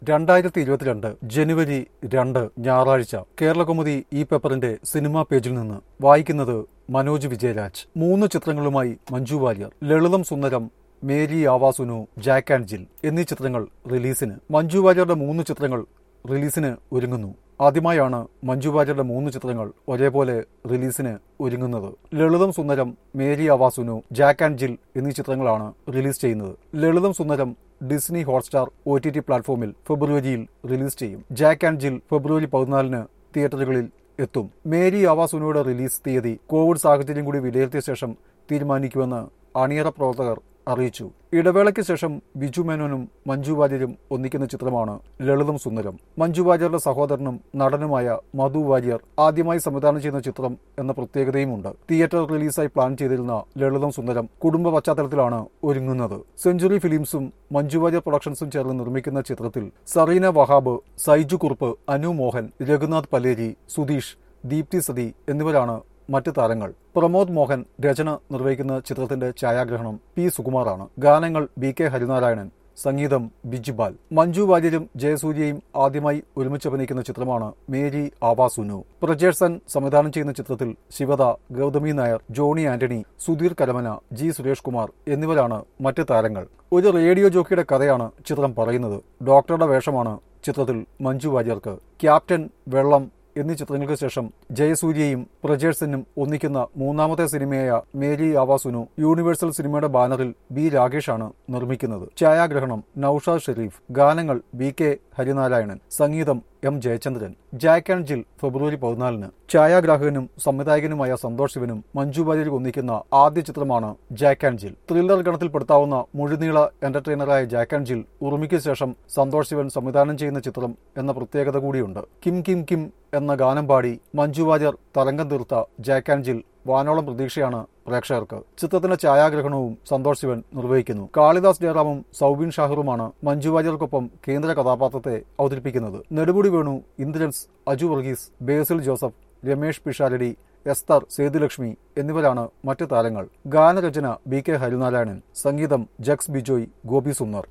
രണ്ടായിരത്തി ഇരുപത്തിരണ്ട് ജനുവരി രണ്ട് ഞായറാഴ്ച കേരളകൗമുദി ഈ പേപ്പറിന്റെ സിനിമാ പേജിൽ നിന്ന് വായിക്കുന്നത് മനോജ് വിജയരാജ് മൂന്ന് ചിത്രങ്ങളുമായി Manju Warrier Lalitham Sundaram Meri Awas Suna Jack and Jill എന്നീ ചിത്രങ്ങൾ റിലീസിന് മഞ്ജു വാര്യരുടെ മൂന്ന് ചിത്രങ്ങൾ റിലീസിന് ഒരുങ്ങുന്നു ആദ്യമായാണ് മഞ്ജു വാര്യരുടെ മൂന്ന് ചിത്രങ്ങൾ ഒരേപോലെ റിലീസിന് ഒരുങ്ങുന്നത് Lalitham Sundaram Meri Awas Suna Jack and Jill എന്നീ ചിത്രങ്ങളാണ് റിലീസ് ചെയ്യുന്നത് Lalitham Sundaram Disney Hotstar O T T പ്ലാറ്റ്ഫോമിൽ ഫെബ്രുവരിയിൽ റിലീസ് ചെയ്യും ജാക്ക് ആൻഡ് ജിൽ ഫെബ്രുവരി പതിനാലിന് തിയേറ്ററുകളിൽ എത്തും മേരി ആവാസുനയുടെ റിലീസ് തീയതി കോവിഡ് സാഹചര്യം കൂടി വിലയിരുത്തിയ ശേഷം തീരുമാനിക്കുമെന്ന് അണിയറ പ്രവർത്തകർ അറിയിച്ചു ഇടവേളയ്ക്ക് ശേഷം ബിജു മേനോനും മഞ്ജു വാര്യരും ഒന്നിക്കുന്ന ചിത്രമാണ് ലളിതം സുന്ദരം മഞ്ജു വാര്യരുടെ സഹോദരനും നടനുമായ മധു വാര്യർ ആദ്യമായി സംവിധാനം ചെയ്യുന്ന ചിത്രം എന്ന പ്രത്യേകതയുമുണ്ട് തിയേറ്റർ റിലീസായി പ്ലാൻ ചെയ്തിരുന്ന ലളിതം സുന്ദരം കുടുംബ പശ്ചാത്തലത്തിലാണ് ഒരുങ്ങുന്നത് സെഞ്ചുറി ഫിലിംസും മഞ്ജു വാര്യർ പ്രൊഡക്ഷൻസും ചേർന്ന് നിർമ്മിക്കുന്ന ചിത്രത്തിൽ സറീന വഹാബ് സൈജു കുറുപ്പ് അനു മോഹൻ രഘുനാഥ് പലേരി സുധീഷ് ദീപ്തി സതി എന്നിവരാണ് മറ്റ് താരങ്ങൾ പ്രമോദ് മോഹൻ രചന നിർവഹിക്കുന്ന ചിത്രത്തിന്റെ ഛായാഗ്രഹണം പി സുകുമാറാണ് ഗാനങ്ങൾ ബി കെ ഹരിനാരായണൻ സംഗീതം ബിജിബാൽ മഞ്ജു വാര്യരും ജയസൂര്യയും ആദ്യമായി ഒരുമിച്ച് അഭിനയിക്കുന്ന ചിത്രമാണ് മേരി ആവാസുനു പ്രജേഴ്സൺ സംവിധാനം ചെയ്യുന്ന ചിത്രത്തിൽ ശിവദ ഗൗതമി നായർ ജോണി ആന്റണി സുധീർ കരമന ജി സുരേഷ് കുമാർ എന്നിവരാണ് മറ്റ് താരങ്ങൾ ഒരു റേഡിയോ ജോക്കിയുടെ കഥയാണ് ചിത്രം പറയുന്നത് ഡോക്ടറുടെ വേഷമാണ് ചിത്രത്തിൽ മഞ്ജു വാര്യർക്ക് ക്യാപ്റ്റൻ വെള്ളം എന്നീ ചിത്രങ്ങൾക്ക് ശേഷം ജയസൂര്യയും പ്രജേഴ്സനും ഒന്നിക്കുന്ന മൂന്നാമത്തെ സിനിമയായ മേരി ആവാസുനു യൂണിവേഴ്സൽ സിനിമയുടെ ബാനറിൽ ബി രാകേഷാണ് നിർമ്മിക്കുന്നത് ഛായാഗ്രഹണം നൌഷാദ് ഷെരീഫ് ഗാനങ്ങൾ ബി കെ ഹരിനാരായണൻ സംഗീതം എം ജയചന്ദ്രൻ ജാക്ക് ആൻഡ് ജിൽ ഫെബ്രുവരി പതിനാലിന് ഛായാഗ്രാഹകനും സംവിധായകനുമായ സന്തോഷ് ശിവനും മഞ്ജു വാര്യർ ഒന്നിക്കുന്ന ആദ്യ ചിത്രമാണ് ജാക്ക് ആൻഡ് ജിൽ ത്രില്ലർ ഗണത്തിൽപ്പെടുത്താവുന്ന മുഴുനീള എന്റർടൈനറായ ജാക്ക് ആൻഡ് ജിൽ ഉറുമിക്ക് ശേഷം സന്തോഷ് ശിവൻ സംവിധാനം ചെയ്യുന്ന ചിത്രം എന്ന പ്രത്യേകത കൂടിയുണ്ട് കിം കിം കിം എന്ന ഗാനം പാടി മഞ്ജു വാര്യർ തരംഗം തീർത്ത ജാക്ക് ആൻഡ് ജിൽ വാനോളം പ്രതീക്ഷയാണ് പ്രേക്ഷകർക്ക് ചിത്രത്തിന്റെ ഛായാഗ്രഹണവും സന്തോഷ് ശിവൻ നിർവഹിക്കുന്നു കാളിദാസ് ജയറാമും സൗബിൻ ഷാഹിറുമാണ് മഞ്ജു വാര്യർക്കൊപ്പം കേന്ദ്ര കഥാപാത്രത്തെ അവതരിപ്പിക്കുന്നത് നെടുമുടി വേണു ഇന്ദ്രൻസ് അജു വർഗീസ് ബേസിൽ ജോസഫ് രമേഷ് പിഷാരടി എസ്തർ സേതുലക്ഷ്മി എന്നിവരാണ് മറ്റ് താരങ്ങൾ ഗാനരചന ബി കെ ഹരിനാരായണൻ സംഗീതം ജക്സ് ബിജോയ് ഗോപി സുന്ദർ